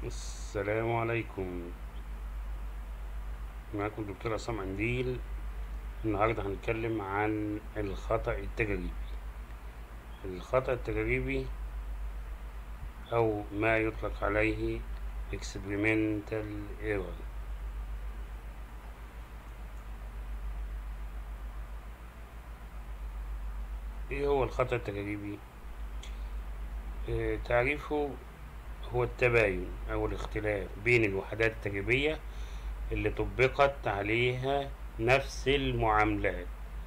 السلام عليكم معاكم دكتور عصام عنديل النهاردة هنتكلم عن الخطأ التجريبي الخطأ التجريبي أو ما يطلق عليه experimental error ايه هو الخطأ التجريبي آه، تعريفه هو التباين أو الاختلاف بين الوحدات التجريبية اللي طبقت عليها نفس المعاملات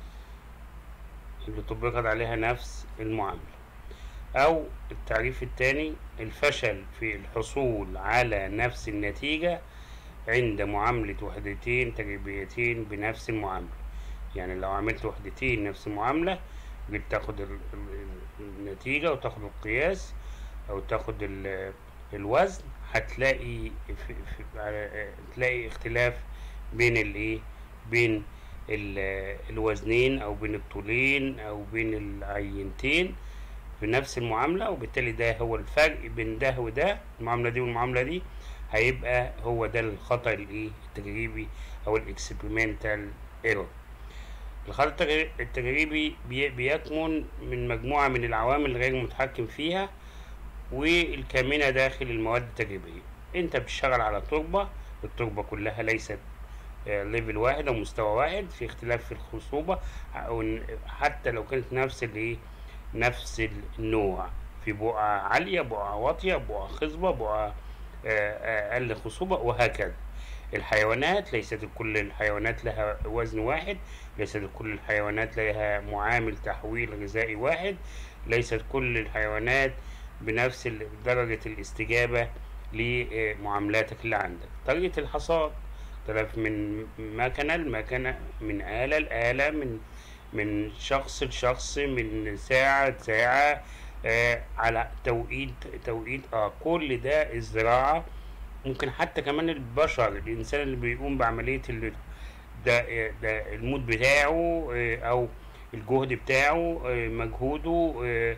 اللي طبقت عليها نفس المعاملة أو التعريف الثاني الفشل في الحصول على نفس النتيجة عند معاملة وحدتين تجريبيتين بنفس المعاملة يعني لو عملت وحدتين نفس المعاملة بتاخد ال- ال- النتيجة وتاخد القياس أو تاخد ال- الوزن هتلاقي في في على- تلاقي اختلاف بين الايه بين ال- الوزنين او بين الطولين او بين العينتين في نفس المعاملة وبالتالي ده هو الفرق بين ده وده المعاملة دي والمعاملة دي هيبقى هو ده الخطأ الايه التجريبي او الاكسبيرمنتال ايرور الخطأ التجري- التجريبي بي- بيكمن من مجموعة من العوامل غير متحكم فيها والكامنة داخل المواد التجريبية انت بتشتغل على تربة التربة كلها ليست آه، ليفل واحد او مستوى واحد في اختلاف في الخصوبة او إن- حتى لو كانت نفس الايه نفس النوع في بقعة عالية بقعة واطية بقعة خصبة بقعة آه، اقل خصوبة وهكذا الحيوانات ليست كل الحيوانات لها وزن واحد ليست كل الحيوانات لها معامل تحويل غذائي واحد ليست كل الحيوانات بنفس ال- درجة الاستجابة لمعاملاتك اللي عندك طريقة الحصاد اختلف من مكنة لمكنة من آلة لآلة من من شخص لشخص من ساعة لساعة آه على توقيت توقيت اه كل ده الزراعة ممكن حتى كمان البشر الإنسان اللي بيقوم بعملية اللي ده ده المود بتاعه آه، أو الجهد بتاعه آه، مجهوده آه،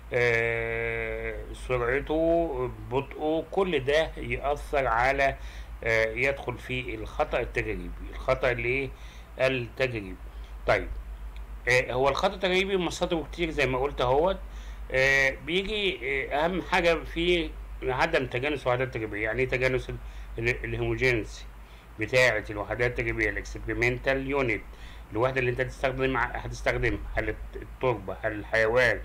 آه، سرعته بطئه كل ده يأثر على آه، يدخل في الخطأ التجريبي الخطأ الايه التجريبي طيب آه، هو الخطأ التجريبي مصادره كتير زي ما قلت اهوت آه، بيجي آه، اهم حاجه فيه عدم تجانس الوحدات التجريبيه يعني ايه تجانس ال- ال- الهوموجينسي بتاعه الوحدات التجريبيه الاكسبيرمنتال يونت الوحده اللي انت هتستخدمها هتستخدمها هل الت- التربه هل الحيوان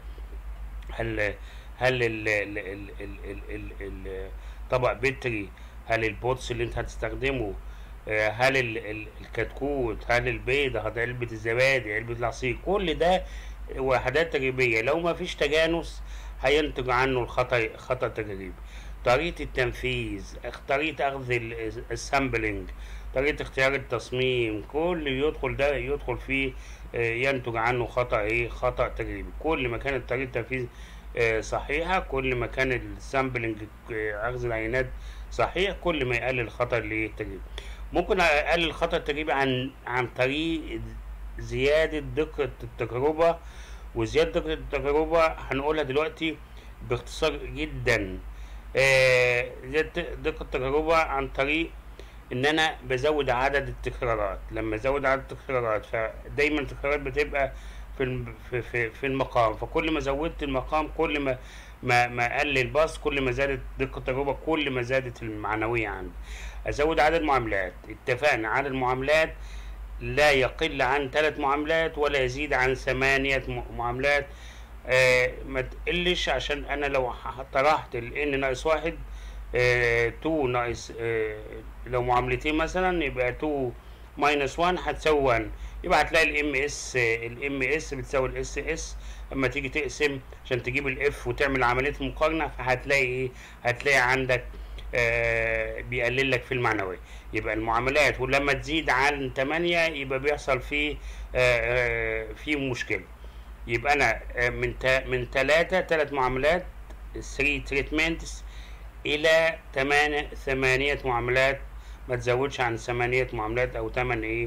هل هل ال ال ال ال ال ال ال طبق بتري هل البوتس اللي انت هتستخدمه آه، هل ال ال الكتكوت هل البيضة هل علبة الزبادي علبة العصير كل ده وحدات تجريبية لو ما فيش تجانس هينتج عنه الخطأ خطأ تجريبي طريقة التنفيذ طريقة أخذ ال- السامبلينج طريقة اختيار التصميم كل يدخل ده يدخل فيه آه، ينتج عنه خطأ ايه خطأ تجريبي كل ما كانت طريقة التنفيذ آه، صحيحة كل ما كان السامبلينج آه، أخذ العينات صحيح كل ما يقلل الخطأ اللي التجريبي ممكن أقلل الخطأ التجريبي عن عن طريق زيادة دقة التجربة وزيادة دقة التجربة هنقولها دلوقتي باختصار جدا آه، زيادة دقة التجربة عن طريق ان انا بزود عدد التكرارات لما ازود عدد التكرارات فدايما التكرارات بتبقى في الم- في في, في المقام فكل ما زودت المقام كل ما ما ما قل الباص كل ما زادت دقة التجربة كل ما زادت المعنوية عندي ازود عدد معاملات اتفقنا عدد المعاملات لا يقل عن ثلاث معاملات ولا يزيد عن ثمانية م- معاملات آه ما تقلش عشان انا لو ح- طرحت ال n ناقص واحد آه 2 ناقص آه لو معاملتين مثلا يبقى 2 ماينس 1 هتساوي 1 يبقى هتلاقي الام اس الام اس بتساوي الاس اس اما تيجي تقسم عشان تجيب الاف وتعمل عمليه مقارنه فهتلاقي ايه هتلاقي عندك آه بيقلل لك في المعنوية يبقى المعاملات ولما تزيد عن 8 يبقى بيحصل فيه آه آه في مشكلة يبقى انا آه من تا من 3 3 معاملات 3 تريتمنتس الى 8 ثمانية معاملات ما تزودش عن ثمانية معاملات او 8 ايه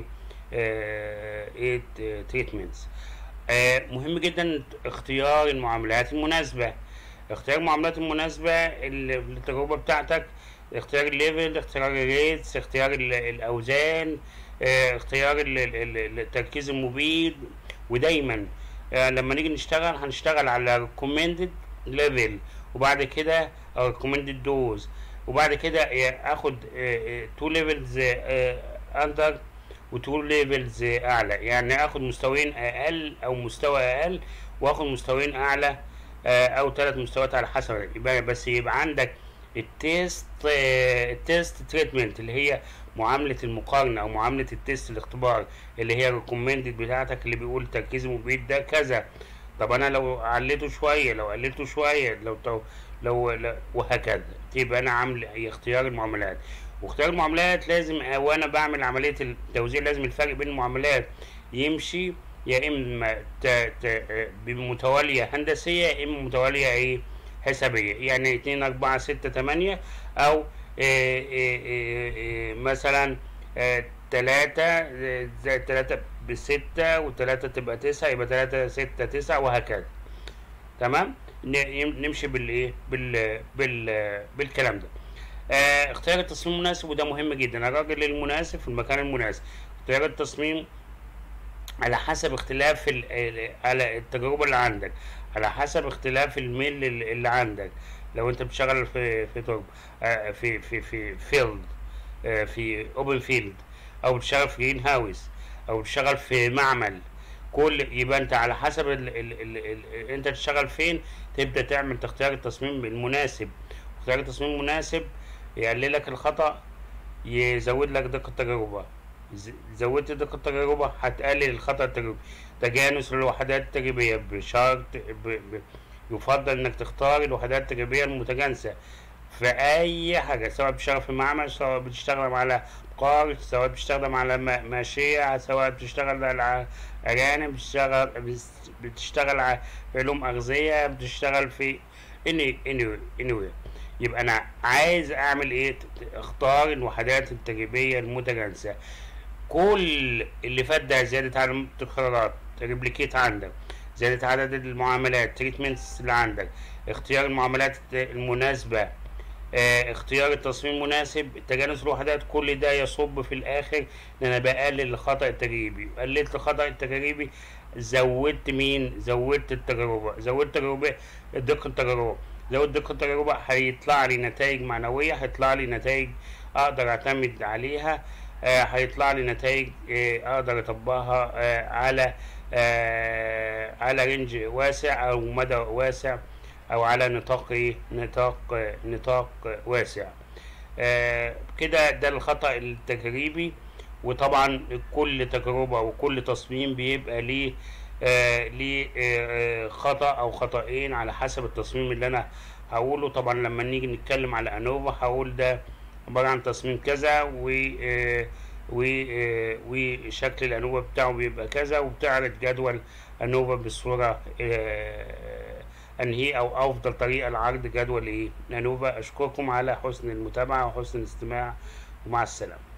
آه ايه تريتمنتس آه مهم جدا اختيار المعاملات المناسبة اختيار المعاملات المناسبة اللي- للتجربة بتاعتك اختيار الليفل اختيار الريتس اختيار ال- الاوزان اه، اختيار ال- ال- ال- التركيز المبيد ودايما اه، لما نيجي نشتغل هنشتغل على recommended level وبعد كده recommended dose وبعد كده اه، اخد تو ليفلز اندر وتو ليفلز اعلى يعني اخد مستويين اقل او مستوى اقل واخد مستويين اعلى آه، او ثلاث مستويات على حسب يبقى بس يبقى عندك التيست آه، التيست تريتمنت اللي هي معاملة المقارنة او معاملة التيست الاختبار اللي هي ريكومندد بتاعتك اللي بيقول تركيز المبيد ده كذا طب انا لو عليته شوية لو قللته شوية لو لو, لو, لو وهكذا يبقى انا عامل اختيار المعاملات واختيار المعاملات لازم وانا بعمل عملية التوزيع لازم الفرق بين المعاملات يمشي يا اما ت... ت... بمتوالية هندسية يا اما متوالية ايه حسابية يعني اتنين اربعة ستة تمانية او إيه إيه إيه إيه مثلا آه، تلاتة آه، زائد تلاتة بستة وتلاتة تبقى تسعة يبقى تلاتة ستة تسعة وهكذا تمام ن- يم- نمشي بالايه بال بال بالكلام ده آه، اختيار التصميم المناسب وده مهم جدا الراجل المناسب في المكان المناسب اختيار التصميم على حسب اختلاف ال- ال- على التجربة اللي عندك على حسب اختلاف الميل اللي اللي عندك لو انت بتشتغل في في ترب آه، في في في فيلد في اوبن فيلد او بتشتغل في جرين هاوس او بتشتغل في معمل كل يبقى انت على حسب ال ال ال ال انت تشتغل فين تبدا تعمل تختار التصميم المناسب اختيار التصميم المناسب يقلل لك الخطأ يزود لك دقة التجربة ز- زودت دقة التجربة هتقلل الخطأ التجربي تجانس الوحدات التجريبية بشرط ب... ب... يفضل انك تختار الوحدات التجريبية المتجانسة في اي حاجة سواء بتشتغل في معمل سواء بتشتغل على قار سواء بتشتغل على م- ماشية سواء بتشتغل على أجانب بتشتغل بس- بتشتغل على علوم أغذية بتشتغل في anyway anyway anyway يبقى أنا عايز أعمل إيه ت- ت- أختار الوحدات التجريبية المتجانسة كل اللي فات ده زيادة عدد التكرارات ريبليكيت عندك زيادة عدد المعاملات تريتمنتس اللي عندك اختيار المعاملات المناسبة آه، اختيار التصميم المناسب تجانس الوحدات كل ده يصب في الاخر ان انا بقلل الخطا التجريبي قللت الخطا التجريبي زودت مين زودت التجربه زودت تجربه دقه التجربه زود دقه التجربه هيطلع لي نتائج معنويه هيطلع لي نتائج اقدر اعتمد عليها آه، هيطلع لي نتائج آه، اقدر اطبقها آه، على آه، على رينج واسع او مدى واسع او على نطاق ايه نطاق نطاق واسع آه كده ده الخطأ التجريبي وطبعا كل تجربة وكل تصميم بيبقى ليه آه ليه آه خطأ او خطأين على حسب التصميم اللي انا هقوله طبعا لما نيجي نتكلم على انوفا هقول ده عبارة عن تصميم كذا و آه و آه وشكل الانوفا بتاعه بيبقى كذا وبتعرض جدول انوفا بصورة آه انهي او افضل طريقه لعرض جدول ايه انوفا اشكركم على حسن المتابعه وحسن الاستماع ومع السلامه